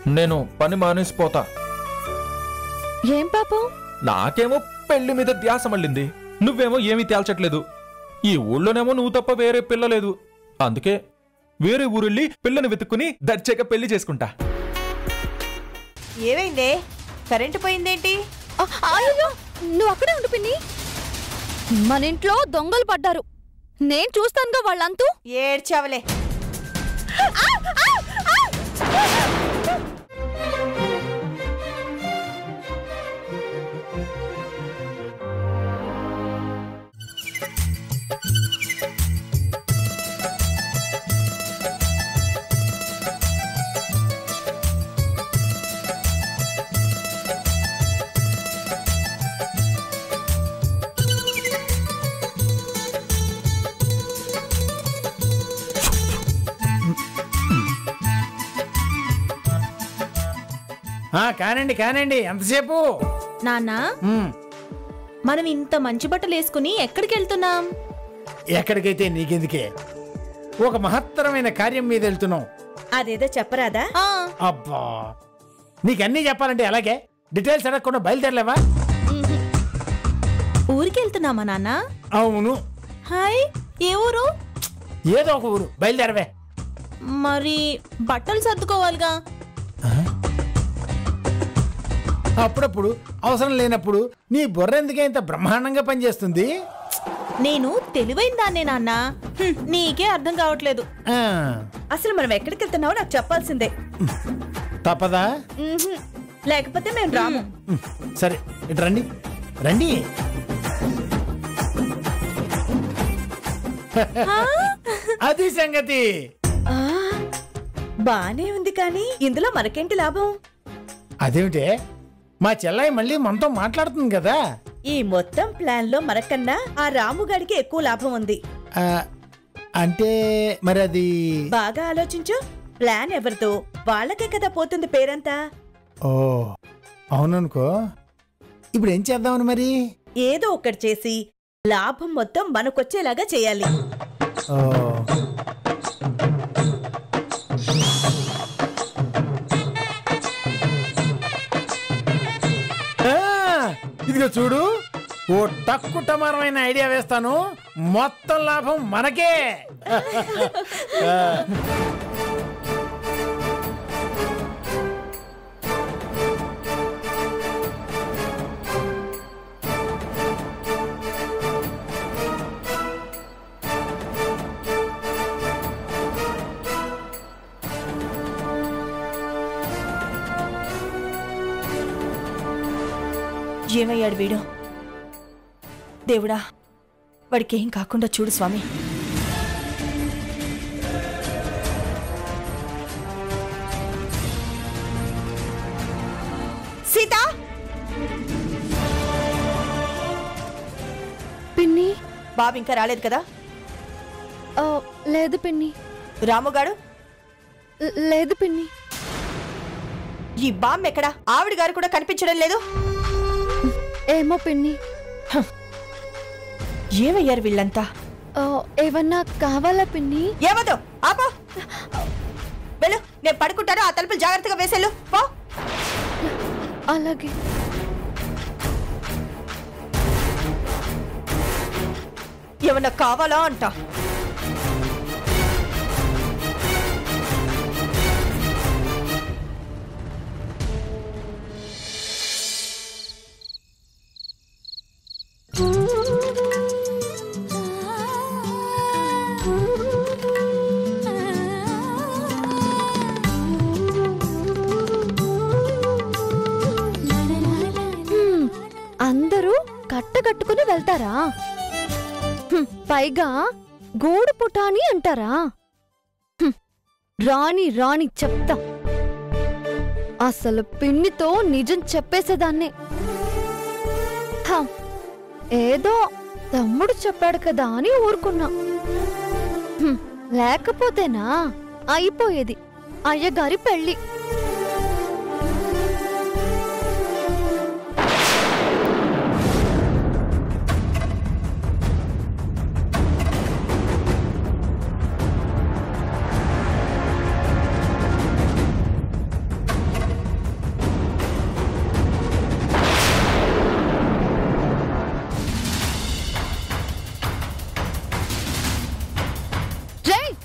నేను పని మానేసిపోతా ఏం పాపం నాకేమో పెళ్లి మీద ధ్యాస మళ్ళింది నువ్వేమో ఏమీ తేల్చట్లేదు ఈ ఊళ్ళోనేమో నువ్వు తప్ప వేరే పిల్ల లేదు అందుకే వేరే ఊరెళ్ళి పిల్లని వెతుక్కుని దర్చాక పెళ్లి చేసుకుంటా ఏమైందే కరెంటు పోయిందేంటి ఆ, అయ్యో నువ్వు అక్కడే ఉండు పిన్ని మన ఇంట్లో దొంగలు పడ్డారు నేను చూస్తానుగా వాళ్ళంతూ ఏడ్చావలే ఆ, కానండి కానండి ఎంతసేపు నాన్నా ఉమ్, మనం ఇంత మంచి బట్టలు వేసుకుని ఎక్కడికి వెళ్తున్నాం ఎక్కడికైతే నీకెందుకే ఒక మహత్తరమైన కార్యం మీద వెళ్తున్నాం అదేదో చెప్పరాదా అబ్బా నీకన్నీ చెప్పాలంటే అలాగే డీటెయిల్స్ అడగకుండా బయలుదేరలేవా ఊరికి వెళ్తున్నామా నాన్న అవును హాయ్ ఏ ఊరు ఏదో ఒక ఊరు బయలుదేరవే మరి బట్టలు సర్దుకోవాలిగా అప్పుడప్పుడు అవసరం లేనప్పుడు నీ బుర్ర ఎందుకే ఇంత బ్రహ్మాండంగా పనిచేస్తుంది నేను తెలివైన దాన్నే నాన్న హ్మ్, నీకే అర్థం కావట్లేదు ఆ, అసలు మనం ఎక్కడికి వెళ్తున్నావో నాకు చెప్పాల్సిందే తప్పదా మ్మ్హ్మ్. లేకపోతే మేము రాము ఉమ్, సరే ఇటు రండి రండి అది సంగతి ఆ, బానే ఉంది కానీ ఇందులో మనకేంటి లాభం అదేమిటే మా చెల్లాయి మళ్ళీ మనతో మాట్లాడుతుంది కదా ఈ మొత్తం ప్లాన్ లో మనకన్నా ఆ రాముగాడికి ఎక్కువ లాభం ఉంది ఆ, అంటే మరి అది బాగా ఆలోచించు ప్లాన్ ఎవరితో వాళ్ళకే కదా పోతుంది పేరంతా ఓ అవుననుకో ఇప్పుడు ఏం చేద్దామని మరి ఏదో ఒకటి చేసి లాభం మొత్తం మనకొచ్చేలాగా చేయాలి ఓ ఆ, ఇదిగో చూడు ఓ టక్కు టమారమైన ఐడియా వేస్తాను మొత్తం లాభం మనకే ఏమయ్యాడు వీడు దేవుడా వాడికి ఏం కాకుండా చూడు స్వామి సీత పిన్ని బాబు ఇంకా రాలేదు కదా ఆ, లేదు పిన్ని రాముగాడు ల- లేదు పిన్ని ఈ బామ్మ ఎక్కడా ఆవిడ గారు కూడా కనిపించడం లేదు ఏమో పిన్ని ఏమయ్యారు వీళ్ళంతా ఆ, ఏమన్నా కావాలా పిన్ని ఏమదో ఆపో వెళ్ళు నేను పడుకుంటాను ఆ తలుపులు జాగ్రత్తగా వేసేళ్ళు పో అలాగే ఏమన్నా కావాలా అంట హ్మ్, అందరూ కట్టకట్టుకుని వెళ్తారా హ్మ్, పైగా గూడు పుటాని అంటారా హ్మ్, రాణి రాణి చెప్తా అసలు పిన్నితో నిజం చెప్పేసేదాన్నే హ, ఏదో తమ్ముడు చెప్పాడు కదా అని ఊరుకున్నా హ్మ్, లేకపోతేనా అయిపోయేది అయ్యగారి పెళ్ళి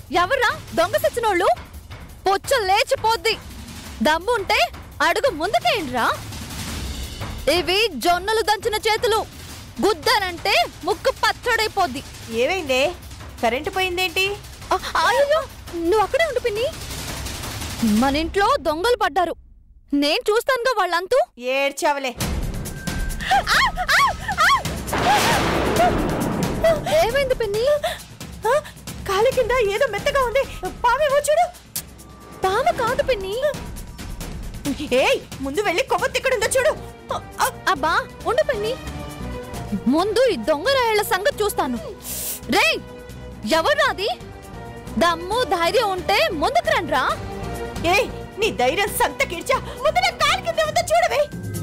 ఎవర్రా దొంగ సచ్చినోళ్ళు పొచ్చ లేచిపోద్ది దమ్ముంటే అడుగు ముందుకేయండిరా ఇవి జొన్నలు దంచిన చేతులు గుద్దానంటే ముక్కు పచ్చడైపోద్ది ఏమైందే కరెంటు పోయిందేంటి ఆ, అయ్యో నువ్వు అక్కడే ఉండు పిన్ని మన ఇంట్లో దొంగలు పడ్డారు నేను చూస్తానుగా వాళ్ళంతూ ఏడ్చావలే ఏమైంది పిన్ని ఆ, కాలి కింద ఏదో మెత్తగా ఉంది పావేమో చూడు పాము కాదు పిన్ని ఏయ్ ముందు వెళ్ళి కొవ్వొత్తి ఎక్కడుందో చూడు ఆ, అబ్బా ఉండు పిన్ని ముందు ఈ దొంగ రాయళ్ల సంగతి చూస్తాను రేయ్ ఎవరు అది దమ్ము ధైర్యం ఉంటే ముందుకు రండ్రా ఏయ్ నీ ధైర్యం సంత కిడ్చా ముందు నా కాలి కింద ఉందో చూడవే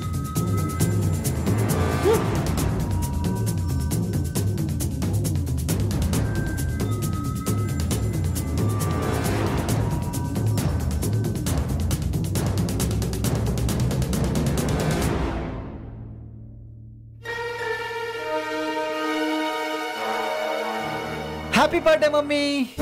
happy birthday mummy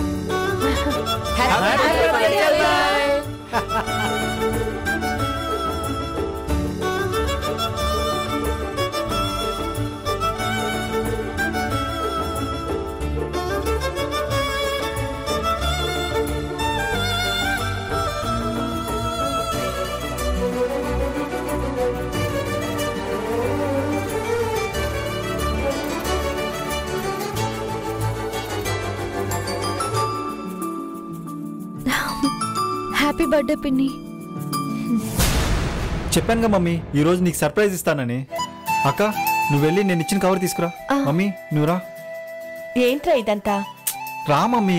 happy birthday పిన్ని చెప్పానుగా మమ్మీ ఈ రోజు నీకు సర్ప్రైజ్ ఇస్తానని అక్క నువ్వు వెళ్ళి నేను ఇచ్చిన కవర్ తీసుకురా ఆ. మమ్మీ నువ్వు రా ఏంట్రా ఇదంతా రా మమ్మీ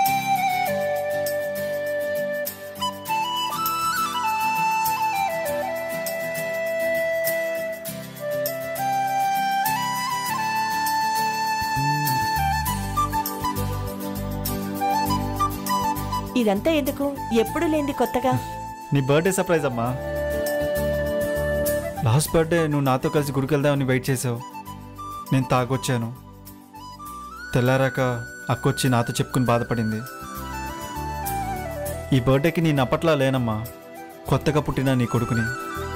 ఇదంతా ఎందుకు ఎప్పుడు లేంది కొత్తగా నీ బర్త్డే సర్ప్రైజ్ అమ్మా లాస్ట్ బర్త్డే నువ్వు నాతో కలిసి గుడికి వెళ్దామని వెయిట్ చేసావు నేను తాగొచ్చాను తెల్లారాక అక్కొచ్చి నాతో చెప్పుకుని బాధపడింది ఈ బర్త్డేకి నేను అప్పట్లా లేనమ్మా కొత్తగా పుట్టిన నీ కొడుకుని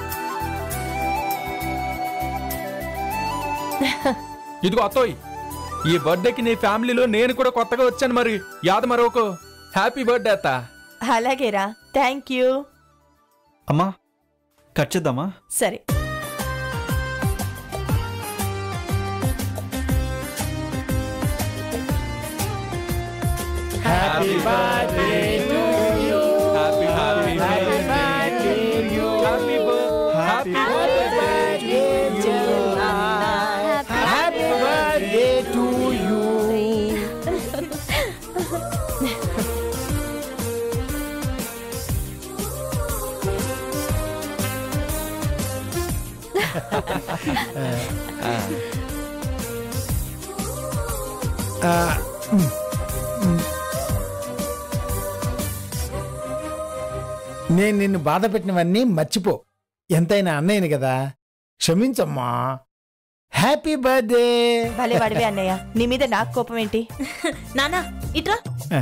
ఇదిగో అత్తోయ్ ఈ బర్త్డేకి నీ ఫ్యామిలీలో నేను కూడా కొత్తగా వచ్చాను మరి యాద మరొక హ్యాపీ బర్త్డే అత్త అలాగేరా థ్యాంక్ యూ అమ్మా కట్ చేద్దామా సరే happy birthday to you happy happy happy birthday you happy happy happy birthday to you నేను నిన్ను బాధ పెట్టినవన్నీ మర్చిపో ఎంతైనా అన్నయ్యని కదా క్షమించమ్మా హ్యాపీ బర్త్డే భలే వాడివే అన్నయ్య నీ మీద నాకు కోపం ఏంటి నానా ఇట్రా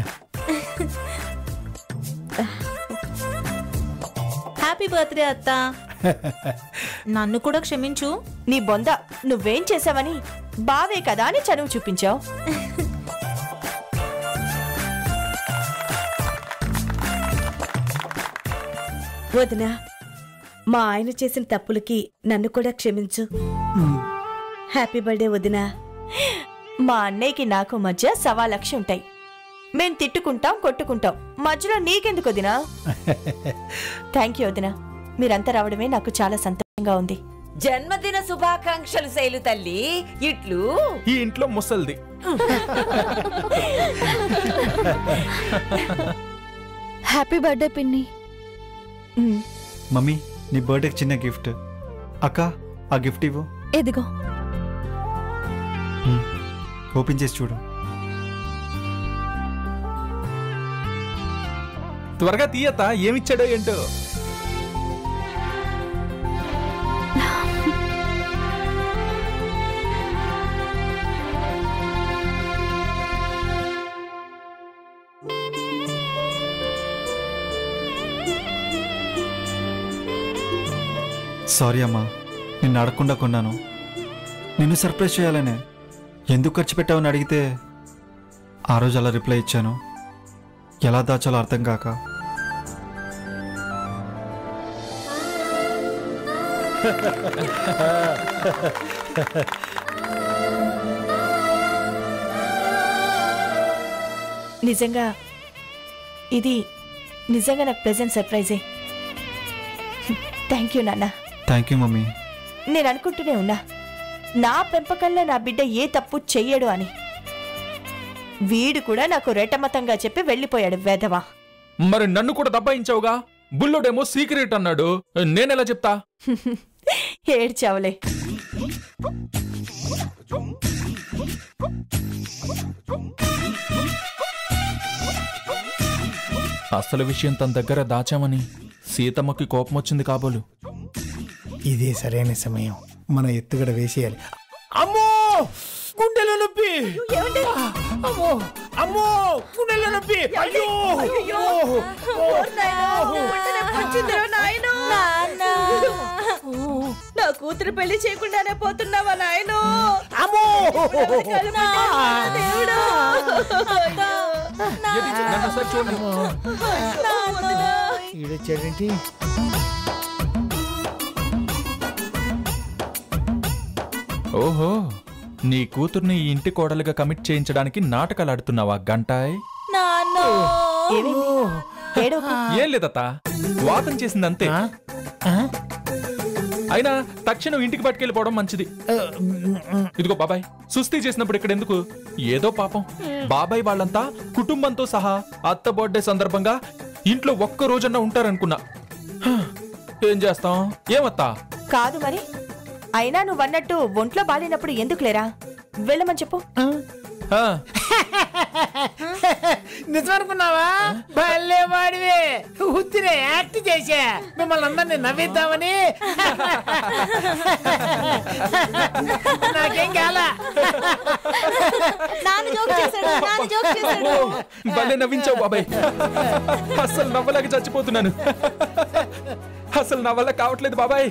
హ్యాపీ బర్త్డే అత్త నన్ను కూడా క్షమించు నీ బొంద నువ్వేం చేసావని బావే కదా అని చనువు చూపించావు వదినా మా ఆయన చేసిన తప్పులకి నన్ను కూడా క్షమించు హ్యాపీ బర్త్డే వదినా మా అన్నయ్యకి నాకు మధ్య సవా లక్ష ఉంటాయి మేం తిట్టుకుంటాం కొట్టుకుంటాం మధ్యలో నీకెందుకు వదినా థ్యాంక్ యూ వదినా మీరంతా రావడమే నాకు చాలా సంతోషంగా ఉంది జన్మదిన శుభాకాంక్షలు శైలు తల్లి ఇట్లు ఈ ఇంట్లో ముసల్ది హ్యాపీ బర్త్డే పిన్ని ఉమ్, మమ్మీ నీ బర్త్డేకి చిన్న గిఫ్ట్ అక్క ఆ గిఫ్ట్ ఇవ్వు ఎదిగో ఓపెన్ చేసి చూడు త్వరగా తీయత ఏమిచ్చాడో ఏంటో సారీ అమ్మా నిన్ను అడగకుండా కొన్నాను నిన్ను సర్ప్రైజ్ చేయాలనే ఎందుకు ఖర్చు పెట్టావని అడిగితే ఆ రోజు అలా రిప్లై ఇచ్చాను ఎలా దాచాలో అర్థం కాక నిజంగా ఇది నిజంగా నాకు ప్రెజెంట్ సర్ప్రైజే థ్యాంక్ యూ నాన్న థ్యాంక్ యూ మమ్మీ నేను అనుకుంటూనే ఉన్నా నా పెంపకంలో నా బిడ్డ ఏ తప్పు చెయ్యడు అని వీడు కూడా నాకు రెటమతంగా చెప్పి వెళ్ళిపోయాడు వేధవా మరి నన్ను కూడా దబ్బాయించావుగా బుల్లోడేమో సీక్రెట్ అన్నాడు నేనెలా చెప్తా ఏడ్చావులే అసలు విషయం తన దగ్గర దాచామని సీతమ్మకి కోపం వచ్చింది కాబోలు ఇదే సరైన సమయం మన ఎత్తుగడ వేసేయాలి అమ్మో గుండెలో నొప్పి అమ్మో అమ్మో గుండెలో నొప్పి అయ్యో ఓ, నా కూతురు పెళ్లి చేయకుండానే పోతున్నావా నాయను అమ్మో దేవుడా ఏది? నన్ను ఒకసారి చూడండి. ఈడొచ్చాడేంటి ఓహో నీ కూతుర్ని ఈ ఇంటి కోడలుగా కమిట్ చేయించడానికి నాటకాలు ఆడుతున్నావా గంటాయ్ ఏమైంది ఏడోకు ఏం లేదత్త వాతం చేసింది అంతే అయినా తక్షణం ఇంటికి పట్టుకెళ్ళిపోవడం మంచిది ఇదిగో బాబాయ్ సుస్థి చేసినప్పుడు ఇక్కడ ఎందుకు ఏదో పాపం బాబాయ్ వాళ్ళంతా కుటుంబంతో సహా అత్త బర్త్డే సందర్భంగా ఇంట్లో ఒక్క రోజన్నా ఉంటారనుకున్నా హ, ఏం చేస్తాం ఏమత్తా కాదు మరి అయినా నువ్వు అన్నట్టు ఒంట్లో బాలేనప్పుడు ఎందుకు లేరా వెళ్ళమని చెప్పు హ, నిజం అనుకున్నావా భలే వాడివే ఉత్తిరే యాక్ట్ చేసా మిమ్మల్ని అందరినీ నవ్విద్దామని నాకేం కాలా నాన్న జోక్ చేశాడు నాన్న జోక్ చేశాడు భలే నవ్వించావు బాబాయ్ అసలు నవ్వలేక చచ్చిపోతున్నాను అసలు నా వల్ల కావట్లేదు బాబాయ్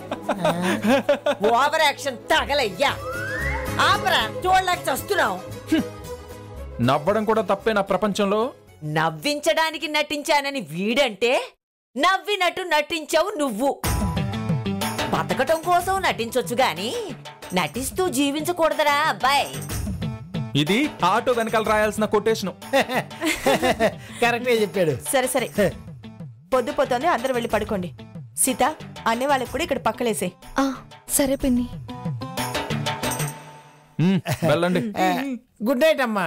ఓవర్ యాక్షన్ తగలయ్యా ఆపరా చూడలేక చస్తున్నావు నవ్వడం కూడా తప్పే నా ప్రపంచంలో నవ్వించడానికి నటించానని వీడంటే నవ్వినట్టు నటించావు నువ్వు బతకటం కోసం నటించొచ్చు గాని నటిస్తూ జీవించకూడదురా అబ్బాయి ఇది ఆటో వెనకాల రాయాల్సిన కొటేషన్ కరెక్ట్గా చెప్పాడు సరే సరే పొద్దుపోతోంది అందరూ వెళ్ళి పడుకోండి సీత అన్ని వాళ్ళకి కూడా ఇక్కడ పక్కలేసే ఆ, సరే పిన్ని వెళ్ళండి గుడ్ నైట్ అమ్మా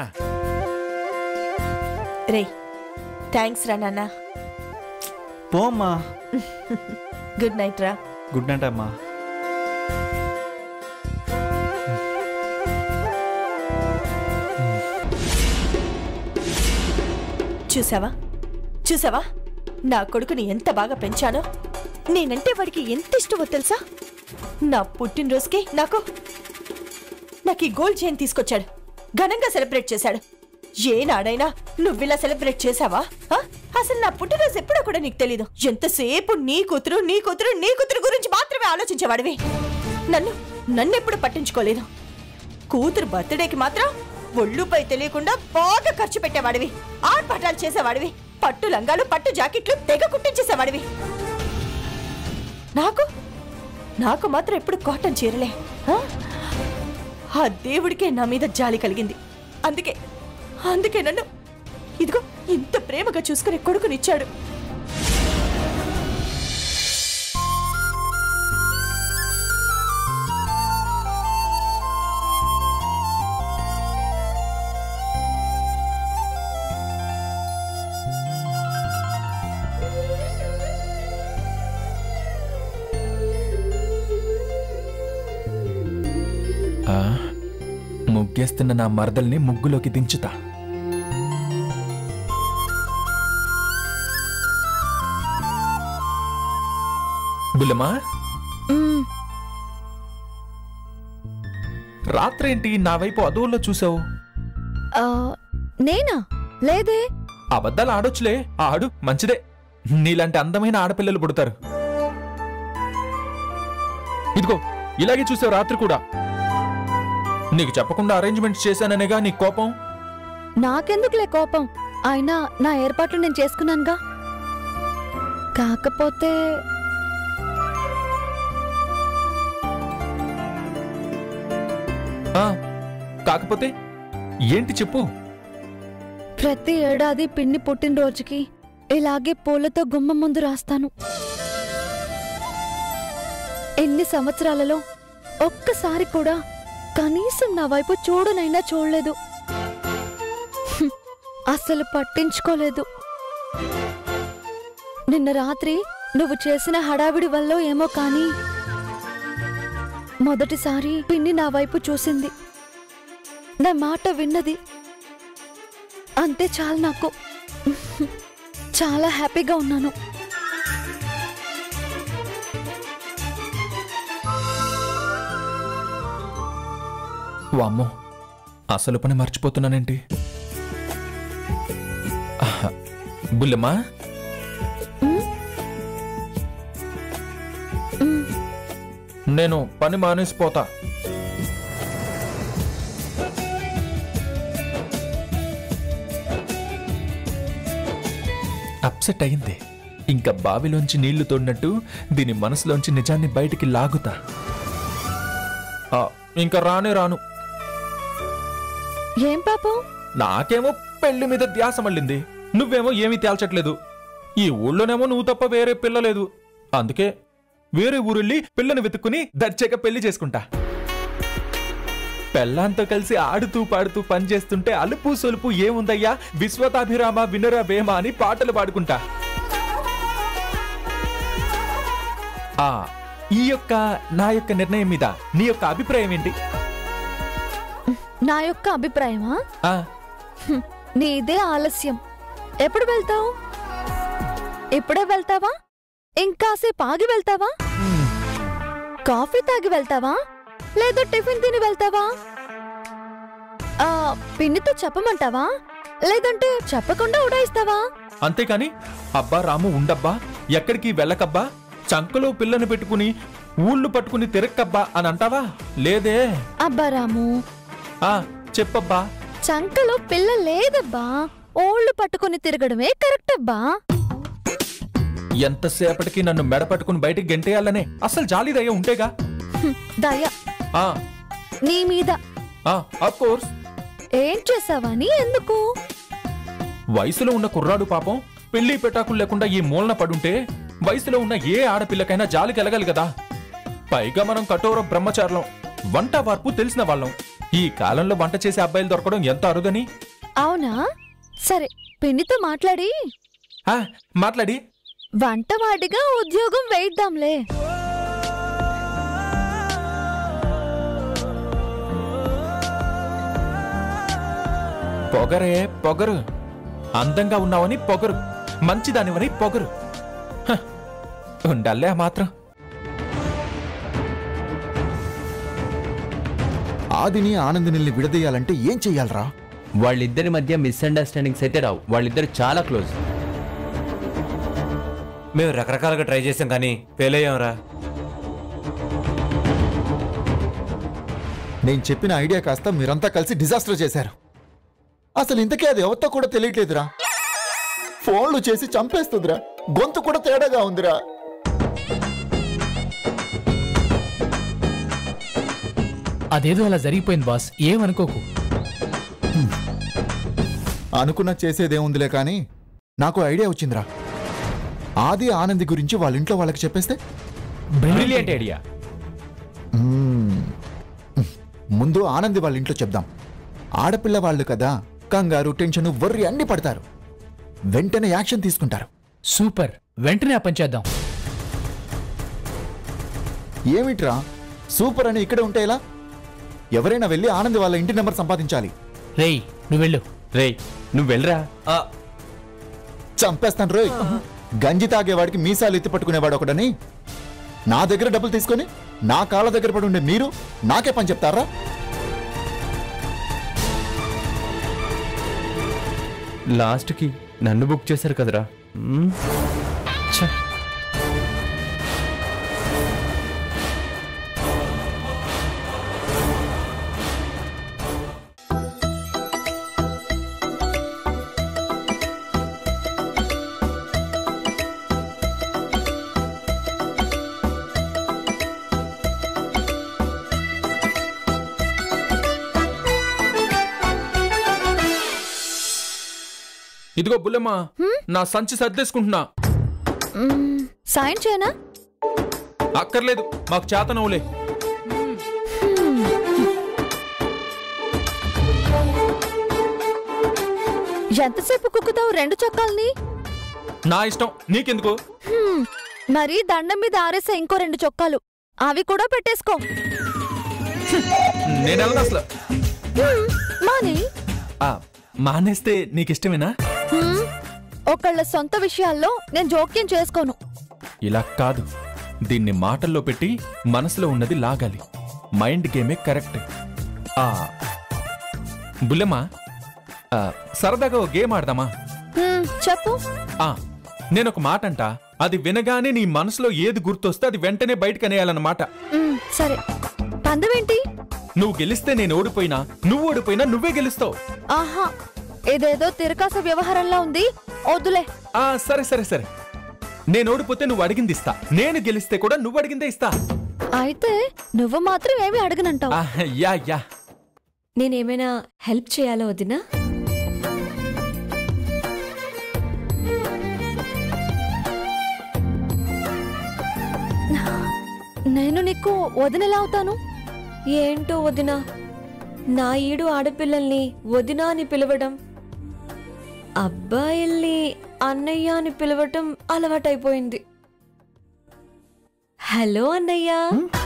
రే థ్యాంక్స్ రా నాన్న పోమ్మా గుడ్ నైట్ రా గుడ్ నైట్ అమ్మా చూసావా చూసావా నా కొడుకుని ఎంత బాగా పెంచానో నేనంటే వాడికి ఎంత ఇష్టమో తెలుసా నా పుట్టినరోజుకి నాకు నాకు ఈ గోల్డ్ చైన్ తీసుకొచ్చాడు ఘనంగా సెలబ్రేట్ చేశాడు ఏనాడైనా నువ్విలా సెలబ్రేట్ చేసావా ఆ? అసలు నా పుట్టినరోజు ఎప్పుడో కూడా నీకు తెలీదు ఎంతసేపు నీ కూతురు నీ కూతురు నీ కూతురు గురించి మాత్రమే ఆలోచించేవాడివి నన్ను నన్నెప్పుడు పట్టించుకోలేదు కూతురు బర్త్డేకి మాత్రం ఒళ్ళుపై తెలియకుండా బాగా ఖర్చు పెట్టేవాడివి ఆర్పాటాలు చేసేవాడివి పట్టు లంగాలు పట్టు జాకెట్లు తెగ కుట్టించేసేవాడివి నాకు నాకు మాత్రం ఎప్పుడు కాటన్ చీరలే ఆ? ఆ దేవుడికే నా మీద జాలి కలిగింది అందుకే అందుకే నన్ను ఇదిగో ఇంత ప్రేమగా చూసుకునే కొడుకునిచ్చాడు ఆ, ముగ్గేస్తున్న నా మరదల్ని ముగ్గులోకి దించుతా బుల్లమ్మా మ్మ్. రాత్రేంటి నా వైపు అదువుల్లో చూసావు ఆ, నేనా లేదే అబద్ధాలు ఆడొచ్చులే ఆడు మంచిదే నీలాంటి అందమైన ఆడపిల్లలు పుడతారు ఇదిగో ఇలాగే చూసావు రాత్రి కూడా నీకు చెప్పకుండా అరేంజ్మెంట్స్ చేశాననేగా నీ కోపం నాకెందుకులే కోపం అయినా నా ఏర్పాట్లు నేను చేసుకున్నానుగా కాకపోతే ఆ, కాకపోతే ఏంటి చెప్పు ప్రతి ఏడాది పిన్ని పుట్టినరోజుకి ఇలాగే పూలతో గుమ్మం ముందు రాస్తాను ఎన్ని సంవత్సరాలలో ఒక్కసారి కూడా కనీసం నా వైపు చూడనైనా చూడలేదు హ్మ్, అసలు పట్టించుకోలేదు నిన్న రాత్రి నువ్వు చేసిన హడావిడి వల్ల ఏమో కానీ మొదటిసారి పిన్ని నా వైపు చూసింది నా మాట విన్నది అంతే చాలు నాకు చాలా హ్యాపీగా ఉన్నాను వామ్మో అసలు పని మర్చిపోతున్నానేంటి ఆహా, బుల్లమ్మా నేను పని మానేసిపోతా అప్సెట్ అయింది ఇంకా బావిలోంచి నీళ్లు తోడినట్టు దీని మనసులోంచి నిజాన్ని బయటికి లాగుతా ఆ, ఇంకా రానే రాను ఏం పాపం నాకేమో పెళ్లి మీద ధ్యాస మళ్ళింది నువ్వేమో ఏమీ తేల్చట్లేదు ఈ ఊళ్ళోనేమో నువ్వు తప్ప వేరే పిల్ల లేదు అందుకే వేరే ఊరెళ్ళి పిల్లని వెతుక్కుని దర్జాగా పెళ్లి చేసుకుంటా పెళ్ళాంతో కలిసి ఆడుతూ పాడుతూ పని చేస్తుంటే అలుపు సొలుపు ఏముందయ్యా విశ్వతాభిరామ వినర వేమ అని పాటలు పాడుకుంటా ఆ ఈ యొక్క నా యొక్క నిర్ణయం మీద నీ యొక్క అభిప్రాయం ఏంటి నా యొక్క అభిప్రాయమా ఆ హ్మ్, నీదే ఆలస్యం ఎప్పుడు వెళ్తావు ఇప్పుడే వెళ్తావా ఇంకాసేపు ఆగి వెళ్తావా కాఫీ తాగి వెళ్తావా లేదా టిఫిన్ తిని వెళ్తావా ఆ పిన్నితో చెప్పమంటావా లేదంటే చెప్పకుండా ఉడాయిస్తావా అంతేకాని అబ్బా రాము ఉండబ్బా ఎక్కడికి వెళ్ళకబ్బా చంకలో పిల్లని పెట్టుకుని ఊళ్ళు పట్టుకుని తిరక్కబ్బా అని అంటావా లేదే అబ్బా రాము ఆ చెప్పబ్బా చంకలో పిల్ల లేదబ్బా ఓళ్ళు పట్టుకుని తిరగడమే కరెక్ట్ అబ్బా ఎంతసేపటికి నన్ను మెడ పట్టుకుని బయటికి గెంటేయాలనే అసలు జాలిదయ్య ఉంటేగా హ్మ్, దయ ఆ నీ మీద ఆ ఆఫ్ కోర్స్ ఏం చేసావని ఎందుకు వయసులో ఉన్న కుర్రాడు పాపం పెళ్లి పెటాకులు లేకుండా ఈ మూలన పడుంటే వయసులో ఉన్న ఏ ఆడపిల్లకైనా జాలి కలగాలి కదా పైగా మనం కఠోర బ్రహ్మచారులం వంట వార్పు తెలిసిన వాళ్ళం ఈ కాలంలో వంట చేసే అబ్బాయిలు దొరకడం ఎంత అరుదని అవునా సరే పిన్నితో మాట్లాడి ఆ, మాట్లాడి వంటవాడిగా ఉద్యోగం వేయిద్దాంలే పొగరే పొగరు అందంగా ఉన్నావని పొగరు మంచిదానివని పొగరు హ, ఉండాలే ఆ మాత్రం ఆదిని ఆనందిని విడదీయాలంటే ఏం చెయ్యాలరా వాళ్ళిద్దరి మధ్య మిస్అండర్స్టాండింగ్స్ అయితే రావు వాళ్ళిద్దరు చాలా క్లోజ్ మేము రకరకాలుగా ట్రై చేసాం కానీ ఫెయిల్ అయ్యాంరా నేను చెప్పిన ఐడియా కాస్త మీరంతా కలిసి డిజాస్టర్ చేశారు అసలు ఇంతకీ అది ఎవరితో కూడా తెలియట్లేదురా ఫోన్లు చేసి చంపేస్తుందిరా గొంతు కూడా తేడాగా ఉందిరా అదేదో అలా జరిగిపోయింది బాస్ ఏమనుకోకు అనుకున్న చేసేదేముందిలే కానీ నాకు ఐడియా వచ్చిందిరా ఆది ఆనంది గురించి వాళ్ళ ఇంట్లో వాళ్ళకి చెప్పేస్తే బ్రిలియంట్ ఐడియా మ్మ్. ముందు ఆనంది వాళ్ళ ఇంట్లో చెప్దాం ఆడపిల్ల వాళ్ళు కదా కంగారు టెన్షన్ వర్రి అన్ని పడతారు వెంటనే యాక్షన్ తీసుకుంటారు సూపర్ వెంటనే ఆ పని చేద్దాం ఏమిట్రా సూపర్ అని ఇక్కడే ఉంటే ఎలా ఎవరైనా వెళ్ళి ఆనంద్ వాళ్ళ ఇంటి నెంబర్ సంపాదించాలి రేయ్ నువ్వు వెళ్ళు రేయ్ నువ్వు వెళ్ళరా చంపేస్తాను రోయ్ గంజి తాగేవాడికి మీసాలు ఎత్తి పట్టుకునేవాడు ఒకడని నా దగ్గర డబ్బులు తీసుకొని నా కాళ్ళ దగ్గర పడి ఉండే మీరు నాకే పని చెప్తారా లాస్ట్కి నన్ను బుక్ చేశారు కదరా మ్మ్. ఛ. ఇదిగో బుల్లెమ్మ నా సంచి సర్దేసుకుంటున్నా మ్మ్, సాయం చేయనా అక్కర్లేదు మాకు చేతనవులే ఎంతసేపు కుక్కుతావు రెండు చొక్కాల్ని నా ఇష్టం నీకెందుకు హ్మ్, మరి దండం మీద ఆరేసే ఇంకో రెండు చొక్కాలు అవి కూడా పెట్టేసుకో నేను వెళ్ళను అసలు హ్మ్, మాని ఆ, మానేస్తే నీకిష్టమేనా హ్మ్, ఒకళ్ళ సొంత విషయాల్లో నేను జోక్యం చేసుకోను ఇలా కాదు దీన్ని మాటల్లో పెట్టి మనసులో ఉన్నది లాగాలి మైండ్ గేమే కరెక్ట్ ఆ బుల్లెమ్మా ఆ, సరదాగా ఓ గేమ్ ఆడదామా హ్మ్, చెప్పు ఆ నేను ఒక మాట అంట అది వినగానే నీ మనసులో ఏది గుర్తొస్తే అది వెంటనే బయటకు అనేయాలన్నమాట మ్మ్, సరే పందవేంటి నువ్వు గెలిస్తే నేను ఓడిపోయినా నువ్వు ఓడిపోయినా నువ్వే గెలుస్తావు ఆహా ఇదేదో తిరకాస వ్యవహారంలా ఉంది వద్దులే ఆ సరే సరే సరే నేను ఓడిపోతే నువ్వు అడిగింది ఇస్తా నేను గెలిస్తే కూడా నువ్వు అడిగిందే ఇస్తా అయితే నువ్వు మాత్రం ఏమి అడగనంటావు ఆ, యా యా నేనేమైనా హెల్ప్ చేయాలో వదినా నేను నీకు వదినెలా అవుతాను ఏంటో వదినా నా ఈడు ఆడపిల్లల్ని వదినా అని పిలవడం అబ్బాయిల్ని అన్నయ్య అని పిలవటం అలవాటైపోయింది హలో అన్నయ్య